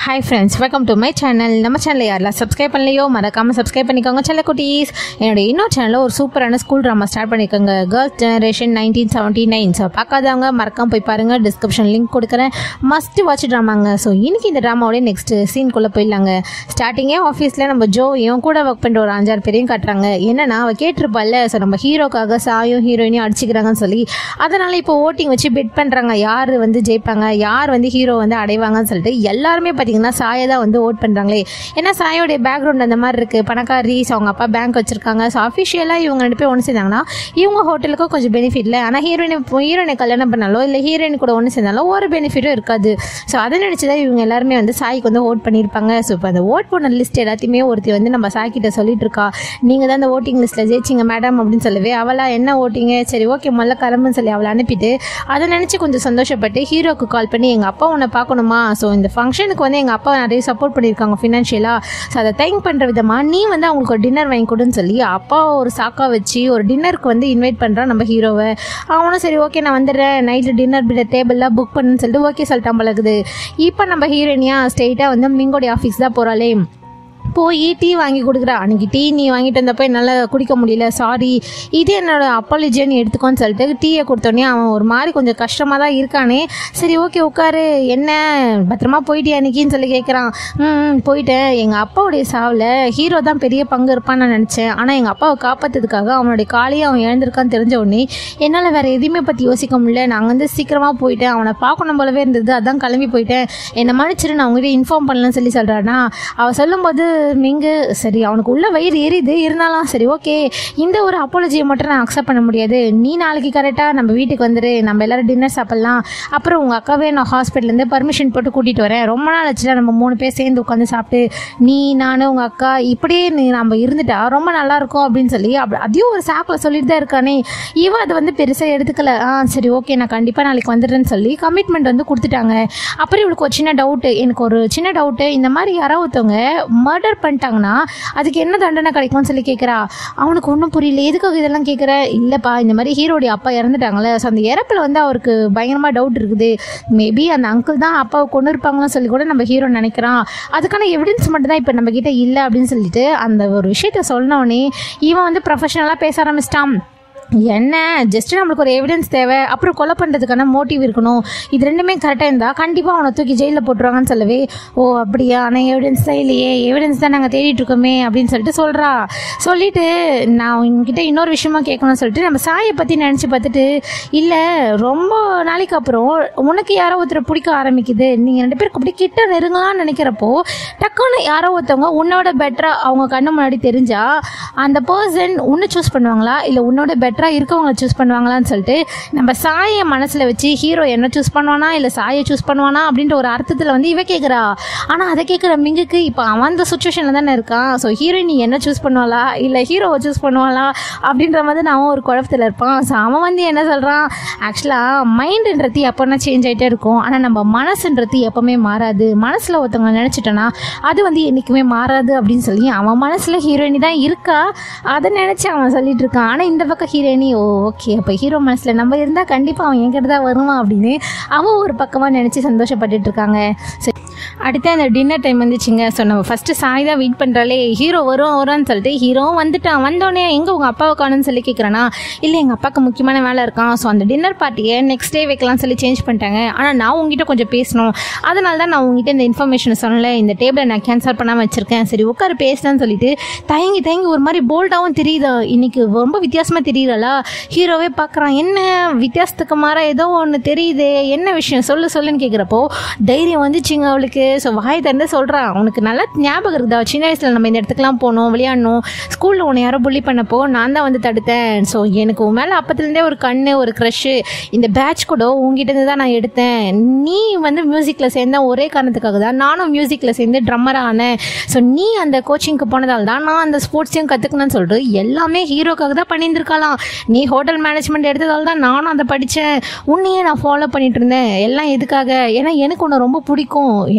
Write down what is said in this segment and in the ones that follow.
hi friends welcome to my channel நம்ம channel யாரெல்லாம் subscribe பண்ணலையோ மறக்காமல் சப்ஸ்கிரைப் பண்ணிக்கோங்க செல்ல குட்டீஸ் என்னோட இன்னொரு சேனலில் ஒரு சூப்பரான ஸ்கூல் ட்ராமா ஸ்டார்ட் பண்ணிக்கோங்க girls generation nineteen seventy nine so பார்க்காதவங்க மறக்காம போய் பாருங்கள் டிஸ்கிரிப்ஷன் லிங்க் கொடுக்குறேன் மஸ்ட் வாட்ச் ட்ராமாங்க ஸோ இன்னைக்கு இந்த ட்ராமாவோட நெக்ஸ்ட் சீன்குள்ளே போயிடலாங்க ஸ்டார்டிங்கே ஆஃபீஸில் நம்ம ஜோ இவன் கூட ஒர்க் பண்ணுற ஒரு அஞ்சாறு பேரையும் காட்டுறாங்க என்னன்னா அவள் கேட்டிருப்பாள்ல ஸோ நம்ம ஹீரோக்காக சாயும் ஹீரோயினையும் அடிச்சுக்கிறாங்கன்னு சொல்லி அதனால் இப்போ ஓட்டிங் வச்சு பெட் பண்ணுறாங்க யார் வந்து ஜெயிப்பாங்க யார் வந்து ஹீரோ வந்து அடைவாங்கன்னு சொல்லிட்டு எல்லாருமே பார்த்தீங்கன்னா சாயை தான் வந்து ஓட் பண்ணுறாங்களே ஏன்னா சாயோடைய பேக்ரவுண்ட் அந்த மாதிரி இருக்குது பணக்காரி ஸோ அவங்க அப்பா பேங்க் வச்சிருக்காங்க ஸோ அஃபிஷியலாக இவங்க ரெண்டு பேர் ஒன்று சேர்ந்தாங்கன்னா இவங்க ஹோட்டலுக்கும் கொஞ்சம் பெனிஃபிட் இல்லை ஆனால் ஹீரோயினை ஹீரோயினை கல்யாணம் பண்ணாலோ இல்லை ஹீரோயின் கூட ஒன்று சேர்ந்தாலோ ஒரு பெனிஃபிட்டும் இருக்காது ஸோ அதை நினச்சி தான் இவங்க எல்லாருமே வந்து சாய்க்கு வந்து ஓட் பண்ணியிருப்பாங்க ஸோ இப்போ அந்த ஓட் பண்ண லிஸ்ட் எல்லாத்தையுமே ஒருத்தி வந்து நம்ம சாய் கிட்ட சொல்லிட்டு இருக்கா நீங்கள் தான் அந்த ஓட்டிங் லிஸ்ட்டில் ஜெயிச்சிங்க மேடம் அப்படின்னு சொல்லவே அவளா என்ன ஓட்டிங்க சரி ஓகே முதல்ல கிளம்புன்னு சொல்லி அவளை அனுப்பிட்டு அதை நினச்சி கொஞ்சம் சந்தோஷப்பட்டு ஹீரோக்கு கால் பண்ணி எங்கள் அப்பா உன்னை பார்க்கணுமா ஸோ இந்த ஃபங்க்ஷனுக்கு வந்து எங்கள் அப்பா நிறைய சப்போர்ட் பண்ணியிருக்காங்க ஃபினான்ஷியலாக ஸோ அதை தேங்க் பண்ணுற விதமாக நீ வந்து அவங்களுக்கு ஒரு டின்னர் வாங்கி கொடுன்னு சொல்லி அப்பா ஒரு சாக்கா வச்சு ஒரு டின்னருக்கு வந்து இன்வைட் பண்ணுறான் நம்ம ஹீரோவை அவனும் சரி ஓகே நான் வந்துடுறேன் நைட்டு டின்னர் பிட டேபிளில் புக் பண்ணுன்னு சொல்லிட்டு ஓகே சொல்லிட்டான் பழகுது இப்போ நம்ம ஹீரோயினியா ஸ்ட்ரெயிட்டாக வந்து மிங்கோடைய ஆஃபீஸ் தான் போகிறாளே போய் டீ வாங்கி கொடுக்குறா அன்னைக்கு டீ நீ வாங்கிட்டு வந்தப்போ என்னால் குடிக்க முடியல சாரி இது என்னோட அப்பாலஜின்னு எடுத்துக்கோன்னு சொல்லிட்டு டீயை கொடுத்தோடனே அவன் ஒரு மாதிரி கொஞ்சம் கஷ்டமாக தான் இருக்கானே சரி ஓகே உட்காரு என்ன பத்திரமா போயிட்டியா அன்னைக்கின்னு சொல்லி கேட்குறான் ம் போயிட்டேன் எங்கள் அப்பாவுடைய சாவில் ஹீரோ தான் பெரிய பங்கு இருப்பான்னு நான் நினச்சேன் ஆனால் எங்கள் அப்பாவை காப்பாற்றதுக்காக அவனுடைய காலையை அவன் இழந்திருக்கான்னு தெரிஞ்ச உடனே என்னால் வேறு எதையுமே பற்றி யோசிக்க முடியல நான் வந்து சீக்கிரமாக போயிட்டேன் அவனை பார்க்கணும் போலவே இருந்தது அதான் கிளம்பி போயிட்டேன் என்னை மன்னிச்சிரு நான் உங்ககிட்ட இன்ஃபார்ம் பண்ணலன்னு சொல்லி சொல்கிறானா அவள் சொல்லும்போது மிங்கு சரி அவனுக்கு உள்ள வயிறு எரியுது இருந்தாலும் சரி ஓகே இந்த ஒரு அப்பாலஜியை மட்டும் நான் அக்செப்ட் பண்ண முடியாது நீ நாளைக்கு கரெக்டாக நம்ம வீட்டுக்கு வந்துரு நம்ம எல்லாரும் டின்னர் சாப்பிட்லாம் அப்புறம் உங்கள் அக்காவே நான் ஹாஸ்பிட்டல்லேருந்து பர்மிஷன் போட்டு கூட்டிகிட்டு வரேன் ரொம்ப நாள் ஆச்சுல நம்ம மூணு பேர் சேர்ந்து உட்காந்து சாப்பிட்டு நீ நான் உங்கள் அக்கா இப்படியே நீ நம்ம இருந்துட்டா ரொம்ப நல்லா இருக்கும் அப்படின்னு சொல்லி அப்படி அதையும் ஒரு சாக்கில் சொல்லிட்டு தான் இருக்கானே இவன் அதை வந்து பெருசாக எடுத்துக்கல ஆ சரி ஓகே நான் கண்டிப்பாக நாளைக்கு வந்துடுறேன்னு சொல்லி கமிட்மெண்ட் வந்து கொடுத்துட்டாங்க அப்புறம் இவளுக்கு ஒரு சின்ன டவுட்டு எனக்கு ஒரு சின்ன டவுட்டு இந்த மாதிரி யாராவது ஒருத்தவங்க மர்டர் பண்ணிட்டாங்கன்னா அதுக்கு என்ன தண்டனை கிடைக்கும்னு சொல்லி கேட்குறா அவனுக்கு ஒன்றும் புரியல எதுக்காக இதெல்லாம் கேட்குற இல்லைப்பா இந்த மாதிரி ஹீரோடைய அப்பா இறந்துட்டாங்களே ஸோ அந்த இறப்பில் வந்து அவருக்கு பயங்கரமாக டவுட் இருக்குது மேபி அந்த அங்கிள் தான் அப்பாவை கொண்டு இருப்பாங்கன்னு சொல்லி கூட நம்ம ஹீரோ நினைக்கிறான் அதுக்கான எவிடன்ஸ் மட்டும் தான் இப்போ நம்ம கிட்ட இல்லை அப்படின்னு சொல்லிட்டு அந்த ஒரு விஷயத்த சொன்னோடனே இவன் வந்து ப்ரொஃபஷனலாக பேச ஆரம்பிச்சிட்டான் என்ன ஜஸ்ட் நம்மளுக்கு ஒரு எவிடன்ஸ் தேவை அப்புறம் கொலை பண்ணுறதுக்கான மோட்டிவ் இருக்கணும் இது ரெண்டுமே கரெக்டாக இருந்தால் கண்டிப்பாக அவனை தூக்கி ஜெயிலில் போட்டுருவாங்கன்னு சொல்லவே ஓ அப்படியா ஆனால் எவிடன்ஸ் தான் இல்லையே எவிடன்ஸ் தான் நாங்கள் தேடிட்டு இருக்கோமே அப்படின்னு சொல்லிட்டு சொல்கிறா சொல்லிட்டு நான் உங்ககிட்ட இன்னொரு விஷயமா கேட்கணும்னு சொல்லிட்டு நம்ம சாயை பற்றி நினச்சி பார்த்துட்டு இல்லை ரொம்ப நாளைக்கு அப்புறம் உனக்கு யாரோ ஒருத்தரை பிடிக்க ஆரம்பிக்குது நீங்கள் ரெண்டு பேருக்கு அப்படி கிட்ட நெருங்கலாம்னு நினைக்கிறப்போ டக்குன்னு யாரோ ஒருத்தவங்க உன்னோட பெட்டராக அவங்க கண்ணு முன்னாடி தெரிஞ்சா அந்த பர்சன் உன்னை சூஸ் பண்ணுவாங்களா இல்லை உன்னோட பெட்டராக இருக்கவங்களை சூஸ் பண்ணுவாங்களான்னு சொல்லிட்டு நம்ம சாயை மனசில் வச்சு ஹீரோ என்ன சூஸ் பண்ணுவானா இல்லை சாயை சூஸ் பண்ணுவானா அப்படின்ற ஒரு அர்த்தத்தில் வந்து இவ கேட்குறா ஆனால் அதை கேட்குற மிங்குக்கு இப்போ அவன் அந்த சுச்சுவேஷனில் தானே இருக்கான் ஸோ ஹீரோயின் நீ என்ன சூஸ் பண்ணுவாளா இல்லை ஹீரோவை சூஸ் பண்ணுவாளா அப்படின்ற மாதிரி நான் ஒரு குழப்பத்தில் இருப்பான் ஸோ அவன் வந்து என்ன சொல்கிறான் ஆக்சுவலாக மைண்டுன்றது எப்போனா சேஞ்ச் ஆகிட்டே இருக்கும் ஆனால் நம்ம மனசுன்றது எப்போவுமே மாறாது மனசில் ஒருத்தவங்க நினச்சிட்டோன்னா அது வந்து என்றைக்குமே மாறாது அப்படின்னு சொல்லி அவன் மனசில் ஹீரோயினி தான் இருக்கா அதை நினச்சி அவன் சொல்லிட்டு இருக்கான் ஆனால் இந்த பக்கம் ஹீரோயினி ஓ ஓகே அப்போ ஹீரோ மனசில் நம்ம இருந்தால் கண்டிப்பாக அவன் என்கிட்ட தான் வருவான் அப்படின்னு அவன் ஒரு பக்கமாக நினச்சி சந்தோஷப்பட்டுட்டு இருக்காங்க சரி அடுத்து அந்த டின்னர் டைம் வந்துச்சுங்க ஸோ நம்ம ஃபஸ்ட்டு சாய் தான் வெயிட் பண்ணுறாலே ஹீரோ வரும் வரும்னு சொல்லிட்டு ஹீரோவும் வந்துட்டான் வந்தோடனே எங்கே உங்கள் அப்பாவை காணும்னு சொல்லி கேட்குறானா இல்லை எங்கள் அப்பாவுக்கு முக்கியமான வேலை இருக்கான் ஸோ அந்த டின்னர் பார்ட்டியை நெக்ஸ்ட் டே வைக்கலாம்னு சொல்லி சேஞ்ச் பண்ணிட்டாங்க ஆனால் நான் உங்ககிட்ட கொஞ்சம் பேசணும் அதனால தான் நான் உங்ககிட்ட இந்த இன்ஃபர்மேஷன் சொன்னல இந்த டேபிளை நான் கேன்சல் பண்ணாமல் வச்சுருக்கேன் சரி உட்காரு பேசலாம்னு சொல்லிட்டு தயங்கி தயங்கி ஒரு மாதிரி போல்டாகவும் தெரியுது இன்னைக்கு ரொம்ப வித்தியாசமாக தெரியுறலா ஹீரோவே பார்க்குறான் என்ன வித்தியாசத்துக்கு மாற ஏதோ ஒன்று தெரியுது என்ன விஷயம் சொல்லு சொல்லுன்னு கேட்குறப்போ தைரியம் வந்துச்சுங்க அவளுக்கு ஸோ வாய் திறந்து சொல்கிறான் உனக்கு நல்லா ஞாபகம் இருக்குதா சின்ன வயசில் நம்ம இந்த இடத்துக்குலாம் போனோம் விளையாடணும் ஸ்கூலில் உன்னை யாரோ புள்ளி பண்ணப்போ நான் தான் வந்து தடுத்தேன் ஸோ எனக்கு உன் மேலே அப்பத்துலேருந்தே ஒரு கண்ணு ஒரு க்ரஷ்ஷு இந்த பேட்ச் கூட உங்ககிட்ட தான் நான் எடுத்தேன் நீ வந்து மியூசிக்கில் சேர்ந்த ஒரே காரணத்துக்காக தான் நானும் மியூசிக்கில் சேர்ந்து ட்ரம்மராக ஆனேன் ஸோ நீ அந்த கோச்சிங்க்கு போனதால் தான் நான் அந்த ஸ்போர்ட்ஸையும் கற்றுக்கணும்னு சொல்லிட்டு எல்லாமே ஹீரோக்காக தான் பண்ணியிருந்திருக்கலாம் நீ ஹோட்டல் மேனேஜ்மெண்ட் எடுத்ததால் தான் நானும் அதை படித்தேன் உன்னையே நான் ஃபாலோ பண்ணிட்டு இருந்தேன் எல்லாம் எதுக்காக ஏன்னா எனக்கு உன்னை ரொம்ப பிடிக்கும்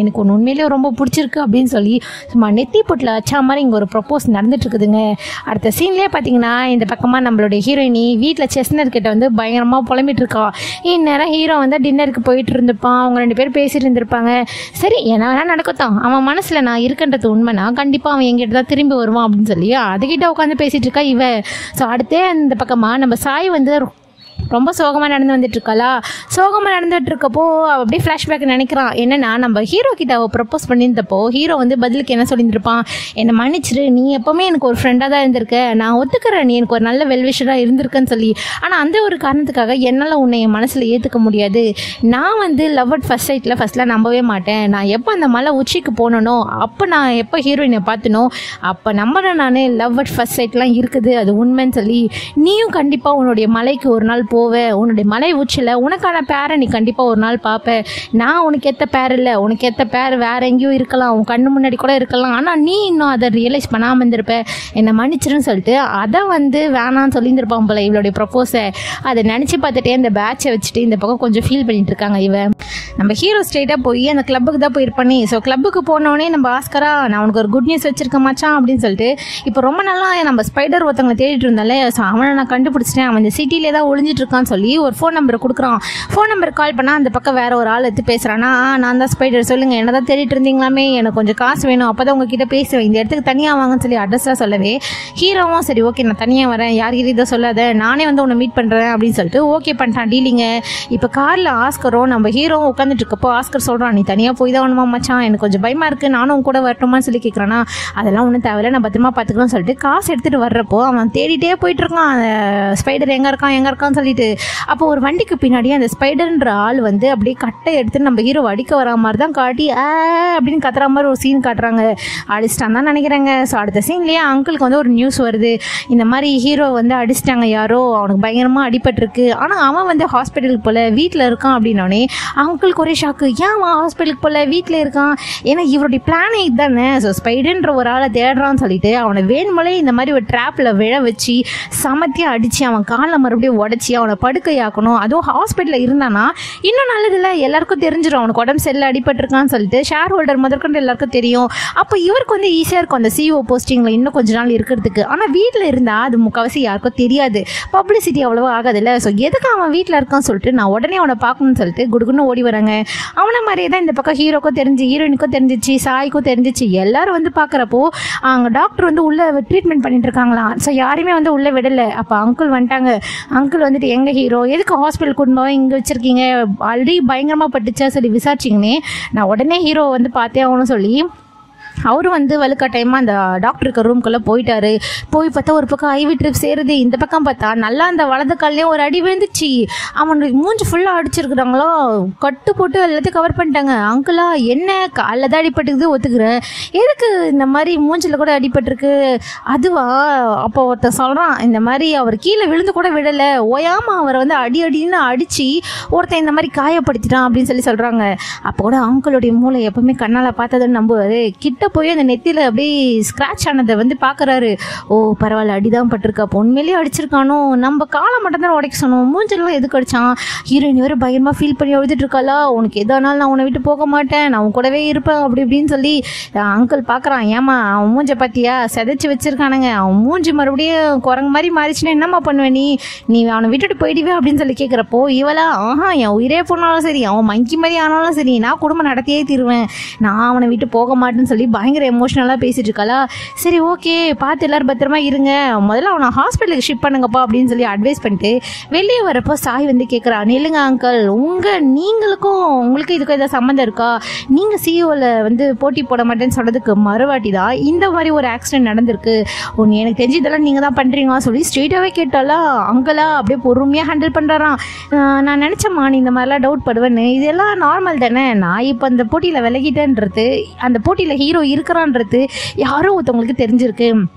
எனக்கு ஒன்று உண்மையிலேயே ரொம்ப பிடிச்சிருக்கு அப்படின்னு சொல்லி சும்மா நெத்தி பொட்டில் வச்சா மாதிரி இங்கே ஒரு ப்ரப்போஸ் நடந்துட்டு இருக்குதுங்க அடுத்த சீன்லேயே பார்த்தீங்கன்னா இந்த பக்கமாக நம்மளுடைய ஹீரோயினி வீட்டில் செஸ்னர் கிட்ட வந்து பயங்கரமாக புலம்பிட்டு இருக்கா இந்நேரம் ஹீரோ வந்து டின்னருக்கு போயிட்டு இருந்திருப்பான் அவங்க ரெண்டு பேரும் பேசிட்டு இருந்திருப்பாங்க சரி என்ன வேணா நடக்கட்டும் அவன் மனசில் நான் இருக்குன்றது உண்மைனா கண்டிப்பாக அவன் எங்கிட்ட தான் திரும்பி வருவான் அப்படின்னு சொல்லி அதுகிட்ட உட்காந்து பேசிட்டு இருக்கா இவ ஸோ அடுத்தே அந்த பக்கமாக நம்ம சாய் வந்து ரொம்ப சோகமாக நடந்து வந்துட்டு இருக்காளா சோகமாக நடந்துட்டு இருக்கப்போ அவ அப்படியே ஃப்ளாஷ்பேக் நினைக்கிறான் என்னன்னா நம்ம ஹீரோ கிட்ட அவள் ப்ரப்போஸ் பண்ணியிருந்தப்போ ஹீரோ வந்து பதிலுக்கு என்ன சொல்லியிருந்திருப்பான் என்னை மன்னிச்சிரு நீ எப்பவுமே எனக்கு ஒரு ஃப்ரெண்டாக தான் இருந்திருக்க நான் ஒத்துக்கிறேன் நீ எனக்கு ஒரு நல்ல வெல்விஷராக இருந்திருக்கேன்னு சொல்லி ஆனால் அந்த ஒரு காரணத்துக்காக என்னால் உன்னை என் மனசில் ஏற்றுக்க முடியாது நான் வந்து லவ் அட் ஃபர்ஸ்ட் சைட்டில் ஃபர்ஸ்ட்லாம் நம்பவே மாட்டேன் நான் எப்போ அந்த மலை உச்சிக்கு போனனோ அப்போ நான் எப்போ ஹீரோயினை பார்த்தனோ அப்போ நம்புறேன் நான் லவ் அட் ஃபர்ஸ்ட் சைட்லாம் இருக்குது அது உண்மைன்னு சொல்லி நீயும் கண்டிப்பாக உன்னுடைய மலைக்கு ஒரு நாள் போவ உன்னுடைய மலை உச்சியில் உனக்கான பேரை நீ கண்டிப்பாக ஒரு நாள் பார்ப்ப நான் உனக்கு ஏற்ற பேர் இல்லை உனக்கு ஏற்ற பேர் வேற எங்கேயோ இருக்கலாம் உன் கண்ணு முன்னாடி கூட இருக்கலாம் ஆனால் நீ இன்னும் அதை ரியலைஸ் பண்ணாமல் இருந்திருப்ப என்னை மன்னிச்சிருன்னு சொல்லிட்டு அதை வந்து வேணான்னு சொல்லியிருந்திருப்பான் போல இவளுடைய ப்ரப்போஸை அதை நினச்சி பார்த்துட்டே இந்த பேட்சை வச்சுட்டு இந்த பக்கம் கொஞ்சம் ஃபீல் பண்ணிட்டு இருக்காங்க இவன் நம்ம ஹீரோ ஸ்ட்ரெயிட்டாக போய் அந்த கிளப்புக்கு தான் போயிருப்பானே ஸோ கிளப்புக்கு போனோடனே நம்ம ஆஸ்கரா நான் உனக்கு ஒரு குட் நியூஸ் வச்சிருக்க மச்சான் அப்படின்னு சொல்லிட்டு இப்போ ரொம்ப நாளா நம்ம ஸ்பைடர் ஒருத்தவங்களை தேடிட்டு இருந்தாலே ஸோ அவனை நான் கண்டுபிடிச்சிட்டேன் அவன் இந்த சிட்டிலே தான் ஒளிஞ்சிட்டு இருக்கான்னு சொல்லி ஒரு ஃபோன் நம்பர் கொடுக்குறான் ஃபோன் நம்பர் கால் பண்ணால் அந்த பக்கம் வேற ஒரு ஆள் எடுத்து பேசுகிறானா நான் தான் ஸ்பைடர் சொல்லுங்கள் என்ன தான் தேடிட்டு இருந்தீங்களாமே எனக்கு கொஞ்சம் காசு வேணும் அப்போ தான் உங்ககிட்ட பேசுவேன் இந்த இடத்துக்கு தனியாக வாங்கன்னு சொல்லி அட்ரஸ்லாம் சொல்லவே ஹீரோவும் சரி ஓகே நான் தனியாக வரேன் யார்கிட்ட இதை சொல்லாத நானே வந்து உன்னை மீட் பண்ணுறேன் அப்படின்னு சொல்லிட்டு ஓகே பண்ணிட்டான் டீலிங்க இப்போ காரில் ஆஸ்கரும் நம்ம ஹீரோவும் உட்காந்துட்டு இருக்கப்போ ஆஸ்கர் சொல்கிறான் நீ தனியாக போய் தான் வேணுமா மச்சான் எனக்கு கொஞ்சம் பயமாக இருக்குது நானும் உன் கூட வரட்டுமான்னு சொல்லி கேட்குறானா அதெல்லாம் ஒன்றும் தேவையில்ல நான் பத்திரமா பார்த்துக்கலாம்னு சொல்லிட்டு காசு எடுத்துகிட்டு வர்றப்போ அவன் தேடிட்டே போயிட்டு இருக்கான் அந்த ஸ்பைடர் எங்கே இருக்கான் எங்கே இருக்கான்னு சொல்லிட்டு அப்போ ஒரு வண்டிக்கு பின்னாடி அந்த ஸ்பைடர்ன்ற ஆள் வந்து அப்படியே கட்டை எடுத்து நம்ம ஹீரோ அடிக்க வரா மாதிரி தான் காட்டி ஆ அப்படின்னு கத்துற மாதிரி ஒரு சீன் காட்டுறாங்க அடிச்சிட்டான் தான் நினைக்கிறேங்க ஸோ அடுத்த சீன்லேயே அங்கிளுக்கு வந்து ஒரு நியூஸ் வருது இந்த மாதிரி ஹீரோ வந்து அடிச்சிட்டாங்க யாரோ அவனுக்கு பயங்கரமாக அடிபட்டிருக்கு ஆனால் அவன் வந்து ஹாஸ்பிட்டலுக்கு போல வீட்டில் இருக்கான் அப்படின்னோடனே அங்கிளுக்கு ஒரே ஷாக்கு ஏன் அவன் ஹாஸ்பிட்டலுக்கு போல வீட்டில் இருக்கான் ஏன்னா இவருடைய பிளானே இதுதானே ஸோ ஸ்பைடர்ன்ற ஒரு ஆளை தேடுறான்னு சொல்லிட்டு அவனை வேணுமலே இந்த மாதிரி ஒரு ட்ராப்பில் விழ வச்சு சமத்தியாக அடித்து அவன் காலை மறுபடியும் உடச்சி அவனை படுக்கையாக்கணும் அதுவும் ஹாஸ்பிட்டலில் இருந்தானா இன்னும் நல்லதில்ல எல்லாருக்கும் தெரிஞ்சிடும் அவனுக்கு உடம்பு செல்ல அடிபட்டிருக்கான்னு சொல்லிட்டு ஷேர் ஹோல்டர் முதற்கொண்டு எல்லாருக்கும் தெரியும் அப்போ இவருக்கு வந்து ஈஸியாக இருக்கும் அந்த சிஓ போஸ்டிங்கில் இன்னும் கொஞ்ச நாள் இருக்கிறதுக்கு ஆனால் வீட்டில் இருந்தால் அது முக்கால்வாசி யாருக்கும் தெரியாது பப்ளிசிட்டி அவ்வளோவா ஆகாதுல்ல ஸோ எதுக்கு அவன் வீட்டில் இருக்கான்னு சொல்லிட்டு நான் உடனே அவனை பார்க்கணும்னு சொல்லிட்டு குடுகுன்னு ஓடி வராங்க அவனை மாதிரியே தான் இந்த பக்கம் ஹீரோக்கும் தெரிஞ்சு ஹீரோயினுக்கும் தெரிஞ்சிச்சு சாய்க்கும் தெரிஞ்சிச்சு எல்லாரும் வந்து பார்க்குறப்போ அங்கே டாக்டர் வந்து உள்ள ட்ரீட்மெண்ட் பண்ணிட்டு இருக்காங்களாம் ஸோ யாரையுமே வந்து உள்ளே விடலை அப்போ அங்கிள் வந்துட்டாங்க அங்கிள் வந்துட்டு எங்க ஹீரோ எதுக்கு ஹாஸ்பிட்டல் கொண்டு போய் இங்கே வச்சிருக்கீங்க ஆல்ரெடி பயங்கரமாக பட்டுச்சா சொல்லி விசாரிச்சிங்கன்னே நான் உடனே ஹீரோ வந்து பார்த்தே ஆகணும்னு சொல்லி அவரு வந்து வலுக்கட்டாயமாக அந்த டாக்டர் இருக்க ரூம்குள்ளே போயிட்டாரு போய் பார்த்தா ஒரு பக்கம் ஐவி ட்ரிப் சேருது இந்த பக்கம் பார்த்தா நல்லா அந்த வலது கால்லையும் ஒரு அடி விழுந்துச்சு அவனுக்கு மூஞ்சி ஃபுல்லாக அடிச்சிருக்கிறாங்களோ கட்டு போட்டு எல்லாத்தையும் கவர் பண்ணிட்டாங்க அங்கிளா என்ன காலில் தான் அடிபட்டுக்குது ஒத்துக்கிறேன் எதுக்கு இந்த மாதிரி மூஞ்சில் கூட அடிபட்டிருக்கு அதுவா அப்போ ஒருத்தன் சொல்கிறான் இந்த மாதிரி அவர் கீழே விழுந்து கூட விடலை ஓயாமல் அவரை வந்து அடி அடின்னு அடித்து ஒருத்தன் இந்த மாதிரி காயப்படுத்திட்டான் அப்படின்னு சொல்லி சொல்கிறாங்க அப்போ கூட அங்கிளுடைய மூளை எப்பவுமே கண்ணால் பார்த்ததுன்னு நம்புவார் கிட்ட போய் அந்த நெத்தியில் அப்படியே ஸ்க்ராட்ச் ஆனதை வந்து பார்க்குறாரு ஓ பரவாயில்ல அடிதான் பட்டிருக்கு அப்போ உண்மையிலேயே அடிச்சிருக்கானோ நம்ம காலை மட்டும் தான் உடைக்க சொன்னோம் மூஞ்செல்லாம் எதுக்கு அடிச்சான் ஹீரோயின் வேறு பயங்கரமாக ஃபீல் பண்ணி எழுதிட்டு இருக்காளா உனக்கு எதானாலும் நான் உன்னை விட்டு போக மாட்டேன் நான் உன் கூடவே இருப்பேன் அப்படி இப்படின்னு சொல்லி அங்கிள் பார்க்குறான் ஏமா அவன் மூஞ்ச பார்த்தியா செதைச்சு வச்சிருக்கானுங்க அவன் மூஞ்சி மறுபடியும் குரங்கு மாதிரி மாறிச்சுன்னா என்னம்மா பண்ணுவேன் நீ நீ அவனை விட்டுட்டு போயிடுவே அப்படின்னு சொல்லி கேட்குறப்போ இவளா ஆஹா என் உயிரே போனாலும் சரி அவன் மங்கி மாதிரி ஆனாலும் சரி நான் குடும்பம் நடத்தியே தீருவேன் நான் அவனை விட்டு போக மாட்டேன்னு சொல்லி பயங்கர எமோஷனலாக பேசிட்டு இருக்காளா சரி ஓகே பார்த்து எல்லாரும் பத்திரமா இருங்க முதல்ல அவனை ஹாஸ்பிட்டலுக்கு ஷிப் பண்ணுங்கப்பா அப்படின்னு சொல்லி அட்வைஸ் பண்ணிட்டு வெளியே வரப்போ சாய் வந்து கேட்குறா நில்லுங்க அங்கிள் உங்கள் நீங்களுக்கும் உங்களுக்கு இதுக்கும் ஏதாவது சம்மந்தம் இருக்கா நீங்கள் சிஇஓவில் வந்து போட்டி போட மாட்டேன்னு சொன்னதுக்கு மறுவாட்டி தான் இந்த மாதிரி ஒரு ஆக்சிடென்ட் நடந்திருக்கு ஒன்று எனக்கு தெரிஞ்சு இதெல்லாம் நீங்கள் தான் பண்ணுறீங்களா சொல்லி ஸ்ட்ரெயிட்டாகவே கேட்டாலா அங்கிளா அப்படியே பொறுமையாக ஹேண்டில் பண்ணுறாராம் நான் நினச்சேம்மா நீ இந்த மாதிரிலாம் டவுட் படுவேன்னு இதெல்லாம் நார்மல் தானே நான் இப்போ அந்த போட்டியில் விலகிட்டேன்றது அந்த போட்டியில் ஹீரோ இருக்கிறான்றது யாரோ ஒருத்தவங்களுக்கு தெரிஞ்சிருக்கு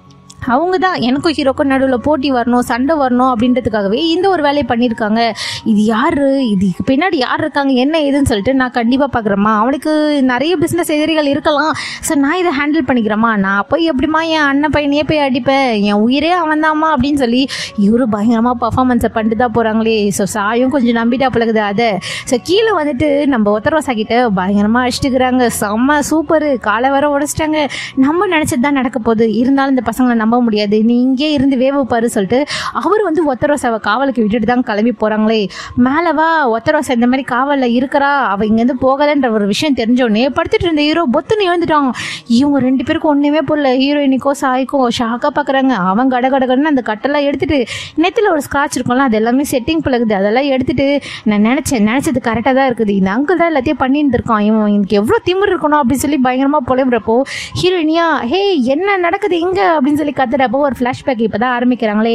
அவங்க தான் எனக்கும் ஹீரோக்கும் நடுவில் போட்டி வரணும் சண்டை வரணும் அப்படின்றதுக்காகவே இந்த ஒரு வேலையை பண்ணியிருக்காங்க இது யார் இதுக்கு பின்னாடி யார் இருக்காங்க என்ன ஏதுன்னு சொல்லிட்டு நான் கண்டிப்பாக பார்க்குறேம்மா அவனுக்கு நிறைய பிஸ்னஸ் எதிரிகள் இருக்கலாம் ஸோ நான் இதை ஹேண்டில் பண்ணிக்கிறேம்மா நான் போய் எப்படிம்மா என் அண்ணன் பையனையே போய் அடிப்பேன் என் உயிரே அவன்தாம்மா அப்படின்னு சொல்லி இவரு பயங்கரமாக பர்ஃபார்மன்ஸை பண்ணிட்டு தான் போகிறாங்களே ஸோ சாயும் கொஞ்சம் நம்பிட்டா பழகுது அதை ஸோ கீழே வந்துட்டு நம்ம ஒத்தரோசா கிட்ட பயங்கரமாக அடிச்சுட்டுக்கிறாங்க செம்ம சூப்பர் காலை வர உடச்சிட்டாங்க நம்ம நினச்சது தான் நடக்க போகுது இருந்தாலும் இந்த பசங்களை நம்ப முடியாது நீ இங்கே இருந்து வேவு பாரு சொல்லிட்டு அவர் வந்து ஒத்தரோசாவை காவலுக்கு விட்டுட்டு தான் கிளம்பி போகிறாங்களே மேலே வா ஒத்தரோசா இந்த மாதிரி காவலில் இருக்கிறா அவள் இங்கேருந்து போகலைன்ற ஒரு விஷயம் தெரிஞ்சோடனே படுத்துட்டு இருந்த ஹீரோ பொத்துன்னு எழுந்துட்டான் இவங்க ரெண்டு பேருக்கும் ஒன்றுமே போடல ஹீரோயினிக்கோ சாய்க்கோ ஷாக்காக பார்க்குறாங்க அவன் கட கடகடன்னு அந்த கட்டெல்லாம் எடுத்துட்டு நெத்தில் ஒரு ஸ்க்ராட்ச் இருக்கும்ல அது எல்லாமே செட்டிங் பழகுது அதெல்லாம் எடுத்துட்டு நான் நினச்சேன் நினச்சது கரெக்டாக தான் இருக்குது இந்த அங்கிள் தான் எல்லாத்தையும் பண்ணிட்டு இருக்கான் இவன் எனக்கு எவ்வளோ திமிர் இருக்கணும் அப்படின்னு சொல்லி பயங்கரமாக புலம்புறப்போ ஹீரோயினியா ஹே என்ன நடக்குது இங்கே அப்படின்னு சொல்லி கத்துறப்போ ஒரு ஃப்ளாஷ்பேக் இப்போ தான் ஆரம்பிக்கிறாங்களே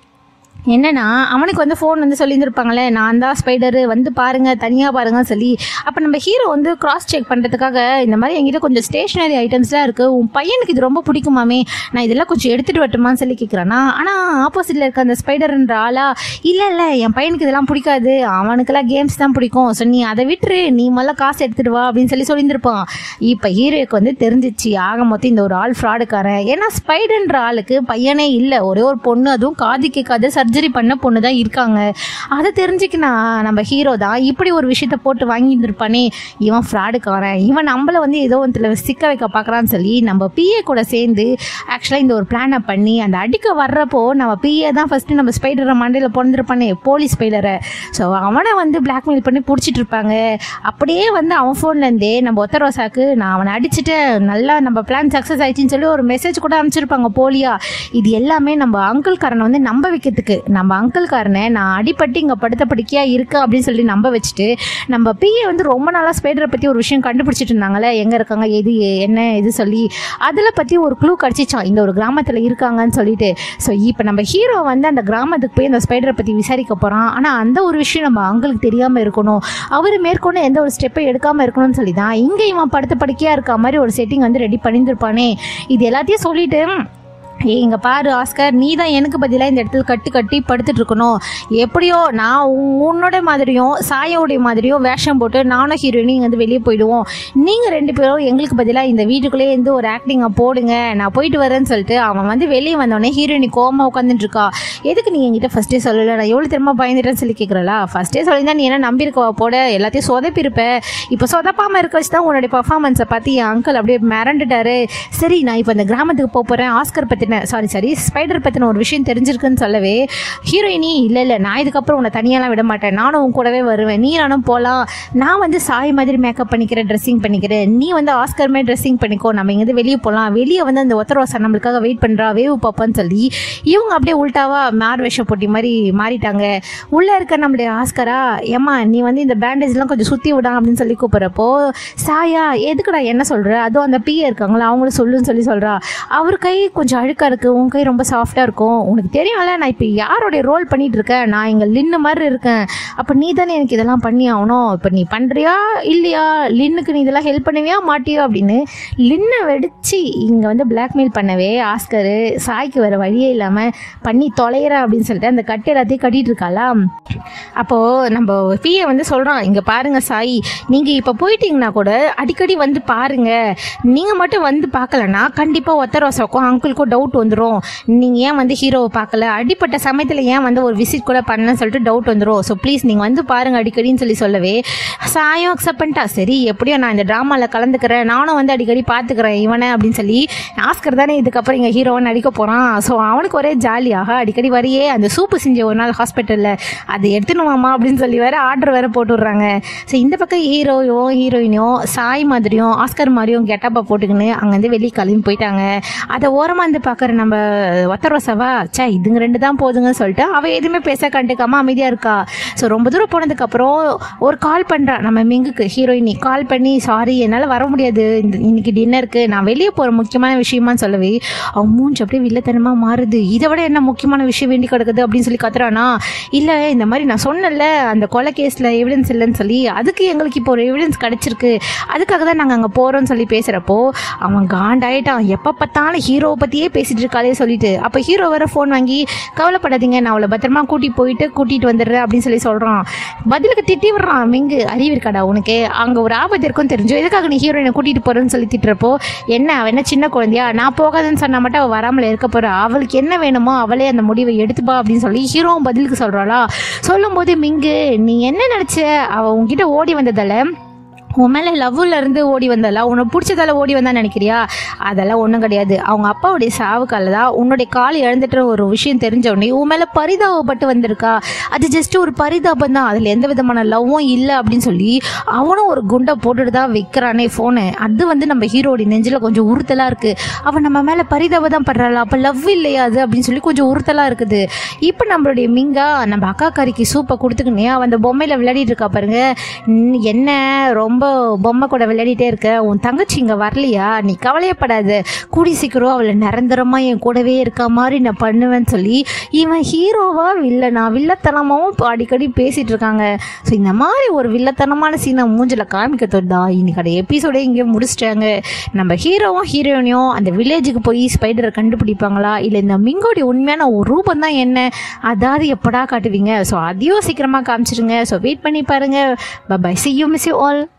என்னன்னா அவனுக்கு வந்து ஃபோன் வந்து சொல்லியிருந்திருப்பாங்களே நான் தான் ஸ்பைடரு வந்து பாருங்க தனியாக பாருங்கன்னு சொல்லி அப்போ நம்ம ஹீரோ வந்து கிராஸ் செக் பண்ணுறதுக்காக இந்த மாதிரி என்கிட்ட கொஞ்சம் ஸ்டேஷனரி ஐட்டம்ஸ்லாம் இருக்குது உன் பையனுக்கு இது ரொம்ப பிடிக்குமாமே நான் இதெல்லாம் கொஞ்சம் எடுத்துகிட்டு வரட்டுமான்னு சொல்லி கேட்குறானா ஆனால் ஆப்போசிட்டில் இருக்க அந்த ஸ்பைடர்ன்ற ஆளா இல்லை இல்லை என் பையனுக்கு இதெல்லாம் பிடிக்காது அவனுக்கெல்லாம் கேம்ஸ் தான் பிடிக்கும் ஸோ நீ அதை விட்டுரு நீ முதல்ல காசு எடுத்துட்டு வா அப்படின்னு சொல்லி சொல்லியிருந்திருப்பான் இப்போ ஹீரோக்கு வந்து தெரிஞ்சிச்சு ஆக மொத்தம் இந்த ஒரு ஆள் ஃப்ராடுக்காரன் ஏன்னா ஸ்பைடர்ன்ற ஆளுக்கு பையனே இல்லை ஒரே ஒரு பொண்ணு அதுவும் காது கேட்காத சர்ஜரி பண்ண பொண்ணு தான் இருக்காங்க அதை தெரிஞ்சுக்கினா நம்ம ஹீரோ தான் இப்படி ஒரு விஷயத்த போட்டு வாங்கியிருந்திருப்பானே இவன் ஃப்ராடுக்காரன் இவன் நம்மள வந்து ஏதோ ஒன்றில் சிக்க வைக்க பார்க்குறான்னு சொல்லி நம்ம பிஏ கூட சேர்ந்து ஆக்சுவலாக இந்த ஒரு பிளானை பண்ணி அந்த அடிக்க வர்றப்போ நம்ம பிஏ தான் ஃபஸ்ட்டு நம்ம ஸ்பைடரை மண்டையில் பிறந்திருப்பானே போலீஸ் ஸ்பைடரை ஸோ அவனை வந்து பிளாக்மெயில் பண்ணி பிடிச்சிட்டு இருப்பாங்க அப்படியே வந்து அவன் ஃபோன்லேருந்தே நம்ம ஒத்த ரோசாக்கு நான் அவனை அடிச்சுட்டு நல்லா நம்ம பிளான் சக்ஸஸ் ஆயிடுச்சுன்னு சொல்லி ஒரு மெசேஜ் கூட அனுப்பிச்சிருப்பாங்க போலியா இது எல்லாமே நம்ம அங்கிள்காரனை வந்து நம்ப வைக்கிறதுக்கு நம்ம அங்கிள்காரனை நான் அடிப்பட்டு இங்கே படுத்த படுக்கையாக இருக்கு அப்படின்னு சொல்லி நம்ப வச்சுட்டு நம்ம பிஏ வந்து ரொம்ப நாளாக ஸ்பைடரை பற்றி ஒரு விஷயம் கண்டுபிடிச்சிட்டு இருந்தாங்களே எங்கே இருக்காங்க எது என்ன இது சொல்லி அதில் பற்றி ஒரு க்ளூ கிடச்சிச்சான் இந்த ஒரு கிராமத்தில் இருக்காங்கன்னு சொல்லிட்டு ஸோ இப்போ நம்ம ஹீரோ வந்து அந்த கிராமத்துக்கு போய் அந்த ஸ்பைடரை பற்றி விசாரிக்க போகிறான் ஆனால் அந்த ஒரு விஷயம் நம்ம அங்கிளுக்கு தெரியாமல் இருக்கணும் அவர் மேற்கொண்டு எந்த ஒரு ஸ்டெப்பை எடுக்காமல் இருக்கணும்னு சொல்லி தான் இங்கே இவன் படுத்த படுக்கையாக இருக்க மாதிரி ஒரு செட்டிங் வந்து ரெடி பண்ணியிருந்திருப்பானே இது எல்லாத்தையும் சொல்லிட்டு ஏய் இங்க பாரு ஆஸ்கர் நீ தான் எனக்கு பதிலாக இந்த இடத்துல கட்டு கட்டி படுத்துட்டு இருக்கணும் எப்படியோ நான் உன்- உன்னோட மாதிரியும் சாயோடைய மாதிரியும் வேஷம் போட்டு நானும் ஹீரோயினும் இங்க வந்து வெளியே போயிடுவோம் நீங்கள் ரெண்டு பேரும் எங்களுக்கு பதிலாக இந்த வீட்டுக்குள்ளேயே இருந்து ஒரு ஆக்டிங்கை போடுங்க நான் போயிட்டு வரேன்னு சொல்லிட்டு அவன் வந்து வெளியே வந்தோடனே ஹீரோயினி கோமா உட்காந்துட்டு இருக்கா எதுக்கு நீ என்கிட்ட ஃபர்ஸ்டே சொல்லலை நான் எவ்வளோ திரும்ப பயந்துட்டேன்னு சொல்லி கேட்குறலா ஃபர்ஸ்டே சொல்லியிருந்தா நீ என்ன நம்பியிருக்கவா போட எல்லாத்தையும் சொதப்பிருப்ப இப்போ சொதப்பாமல் இருக்க வச்சு தான் உன்னுடைய பர்ஃபார்மன்ஸை பார்த்து என் அங்கிள் அப்படியே மிரண்டுட்டாரு சரி நான் இப்போ இந்த கிராமத்துக்கு போக போகிறேன் ஆஸ்கர் பற்றின சாரி சாரி ஸ்பைடர் பற்றின ஒரு விஷயம் தெரிஞ்சிருக்குன்னு சொல்லவே ஹீரோயினி இல்லை இல்லை நான் இதுக்கப்புறம் உன்னை தனியாலாம் விட மாட்டேன் நானும் உன் கூடவே வருவேன் நீ நானும் போகலாம் நான் வந்து சாய் மாதிரி மேக்கப் பண்ணிக்கிறேன் ட்ரெஸ்ஸிங் பண்ணிக்கிறேன் நீ வந்து ஆஸ்கர் மாதிரி ட்ரெஸ்ஸிங் பண்ணிக்கோ நம்ம இங்கேருந்து வெளியே போகலாம் வெளியே வந்து அந்த ஒத்தரோசா நம்மளுக்காக வெயிட் பண்ணுறா வேவு பாப்பான்னு சொல்லி இவங்க அப்படியே உல்ட்டாவா மார் வேஷம் போட்டி மாதிரி மாறிட்டாங்க உள்ளே இருக்க நம்மளுடைய ஆஸ்கரா ஏம்மா நீ வந்து இந்த பேண்டேஜ்லாம் கொஞ்சம் சுற்றி விடா அப்படின்னு சொல்லி கூப்பிட்றப்போ சாயா எதுக்குடா என்ன சொல்கிற அதுவும் அந்த பிஏ இருக்காங்களா அவங்களும் சொல்லுன்னு சொல்லி சொல்கிறா அவர் கை கொஞ்சம் அழுக்காக இருக்குது உன் கை ரொம்ப சாஃப்டாக இருக்கும் உனக்கு தெரியும்ல நான் இப்போ யாரோடைய ரோல் பண்ணிட்டு இருக்கேன் நான் இங்கே லின்னு மாதிரி இருக்கேன் அப்போ நீ தானே எனக்கு இதெல்லாம் பண்ணி ஆகணும் இப்போ நீ பண்ணுறியா இல்லையா லின்னுக்கு நீ இதெல்லாம் ஹெல்ப் பண்ணுவியா மாட்டியோ அப்படின்னு லின்னை வெடிச்சு இங்கே வந்து பிளாக்மெயில் பண்ணவே ஆஸ்கரு சாய்க்கு வேறு வழியே இல்லாமல் பண்ணி தொலைகிறா அப்படின்னு சொல்லிட்டு அந்த கட்டு எல்லாத்தையும் கட்டிட்டு இருக்காளா அப்போது நம்ம பிஏ வந்து சொல்கிறான் இங்கே பாருங்க சாய் நீங்கள் இப்போ போயிட்டீங்கன்னா கூட அடிக்கடி வந்து பாருங்க நீங்கள் மட்டும் வந்து பார்க்கலன்னா கண்டிப்பாக ஒத்த ரோசாக்கும் அங்கிளுக்கும் டவுட் வந்துடும் நீங்கள் ஏன் வந்து ஹீரோவை பார்க்கல அடிப்பட்ட சமயத்தில் ஏன் வந்து ஒரு விசிட் கூட பண்ணலன்னு சொல்லிட்டு டவுட் வந்துடும் ஸோ ப்ளீஸ் நீங்கள் வந்து பாருங்க அடிக்கடின்னு சொல்லி சொல்லவே சாயும் அக்செப்ட் பண்ணிட்டா சரி எப்படியோ நான் இந்த ட்ராமாவில் கலந்துக்கிறேன் நானும் வந்து அடிக்கடி பார்த்துக்கிறேன் இவனை அப்படின்னு சொல்லி ஆஸ்கர் தானே இதுக்கப்புறம் இங்கே ஹீரோவை நடிக்க போகிறான் ஸோ அவனுக்கு ஒரே ஜாலியாக அடிக்கடி வரையே அந்த சூப்பு செஞ்ச ஒரு நாள் ஹாஸ்பிட்டலில் அதை எடுத்துன்னு வாமா அப்படின்னு சொல்லி வேற ஆர்டர் வேற போட்டு விட்றாங்க ஸோ இந்த பக்கம் ஹீரோயோ ஹீரோயினோ சாய் மாதிரியும் ஆஸ்கர் மாதிரியும் கெட்டப்பை போட்டுக்கின்னு அங்கேருந்து வெளியே கிளம்பி போயிட்டாங்க அதை ஓரமாக வந்து பார்க்குற நம்ம ஒத்தரோசவா சே இதுங்க ரெண்டு தான் போதுங்கன்னு சொல்லிட்டு அவள் எதுவுமே பேச கண்டுக்காம அமைதியாக இருக்கா ஸோ ரொம்ப தூரம் போனதுக்கப்புறம் ஒரு கால் பண்ணுறா நம்ம மிங்குக்கு ஹீரோயினி கால் பண்ணி சாரி என்னால் வர முடியாது இந்த இன்னைக்கு டின்னருக்கு நான் வெளியே போகிற முக்கியமான விஷயமான்னு சொல்லவே அவன் மூஞ்சி அப்படியே வில்லத்தனமாக மாறுது இதை விட என்ன முக்கியமான விஷயம் வேண்டி கிடக்குது அப்படின்னு சொல்லி கத்துறானா இல்லை இந்த மாதிரி நான் சொன்னேன்ல அந்த கொலை கேஸில் எவிடன்ஸ் இல்லைன்னு சொல்லி அதுக்கு எங்களுக்கு இப்போ ஒரு எவிடன்ஸ் கிடச்சிருக்கு அதுக்காக தான் நாங்கள் அங்கே போகிறோம்னு சொல்லி பேசுகிறப்போ அவன் காண்டாயிட்டான் எப்போ பார்த்தாலும் ஹீரோவை பற்றியே பேசி பேசிட்டு இருக்காளே சொல்லிட்டு அப்போ ஹீரோ வேற ஃபோன் வாங்கி கவலைப்படாதீங்க நான் அவளை பத்திரமா கூட்டி போயிட்டு கூட்டிட்டு வந்துடுறேன் அப்படின்னு சொல்லி சொல்றான் பதிலுக்கு திட்டி விடுறான் மிங்கு அறிவு இருக்காடா உனக்கு அங்க ஒரு ஆபத்து இருக்கும் தெரிஞ்சோ எதுக்காக நீ ஹீரோயினை கூட்டிட்டு போறேன்னு சொல்லி திட்டுறப்போ என்ன அவ என்ன சின்ன குழந்தையா நான் போகாதுன்னு சொன்னா மட்டும் அவள் வராமல் இருக்க போறா அவளுக்கு என்ன வேணுமோ அவளே அந்த முடிவை எடுத்துப்பா அப்படின்னு சொல்லி ஹீரோவும் பதிலுக்கு சொல்றாளா சொல்லும்போது மிங்கு நீ என்ன நினைச்ச அவ உன்கிட்ட ஓடி வந்ததால உன் மேலே லவ்வில் இருந்து ஓடி வந்தல உனக்கு பிடிச்சதால ஓடி வந்தா நினைக்கிறியா அதெல்லாம் ஒன்றும் கிடையாது அவங்க அப்பாவுடைய சாவுக்கால தான் உன்னுடைய கால் இழந்துட்டு ஒரு விஷயம் தெரிஞ்ச உடனே உன் மேலே பரிதாபப்பட்டு வந்திருக்கா அது ஜஸ்ட் ஒரு பரிதாபம் தான் அதில் எந்த விதமான லவ்வும் இல்லை அப்படின்னு சொல்லி அவனும் ஒரு குண்டை போட்டுட்டு தான் வைக்கிறானே ஃபோனு அது வந்து நம்ம ஹீரோடைய நெஞ்சில் கொஞ்சம் உறுத்தலாக இருக்குது அவன் நம்ம மேலே பரிதாபம் தான் படுறாள் அப்போ லவ் இல்லையா அது அப்படின்னு சொல்லி கொஞ்சம் உறுத்தலாக இருக்குது இப்போ நம்மளுடைய மிங்கா நம்ம அக்கா கறிக்கு சூப்பை கொடுத்துக்கினே அவன் அந்த பொம்மையில் விளையாடிட்டு இருக்கா பாருங்க ம், என்ன ரொம்ப பொம்மை கூட விளையாடிட்டே இருக்க உன் தங்கச்சி இங்கே வரலையா நீ கவலையப்படாத கூடி சீக்கிரம் அவளை நிரந்தரமா என் கூடவே இருக்க மாதிரி நான் பண்ணுவேன்னு சொல்லி இவன் ஹீரோவா வில்லனா வில்லத்தனமாவும் இப்ப அடிக்கடி பேசிட்டு இருக்காங்க ஸோ இந்த மாதிரி ஒரு வில்லத்தனமான சீனை மூஞ்சில காமிக்க தோடா இன்னைக்கு எபிசோடே இங்கே முடிச்சிட்டாங்க நம்ம ஹீரோவும் ஹீரோயினையும் அந்த வில்லேஜுக்கு போய் ஸ்பைடரை கண்டுபிடிப்பாங்களா இல்லை இந்த மிங்கோடைய உண்மையான ஒரு ரூபம் தான் என்ன அதாவது எப்படா காட்டுவீங்க ஸோ அதையும் சீக்கிரமாக காமிச்சிருங்க ஸோ வெயிட் பண்ணி பாருங்க bye see you miss you all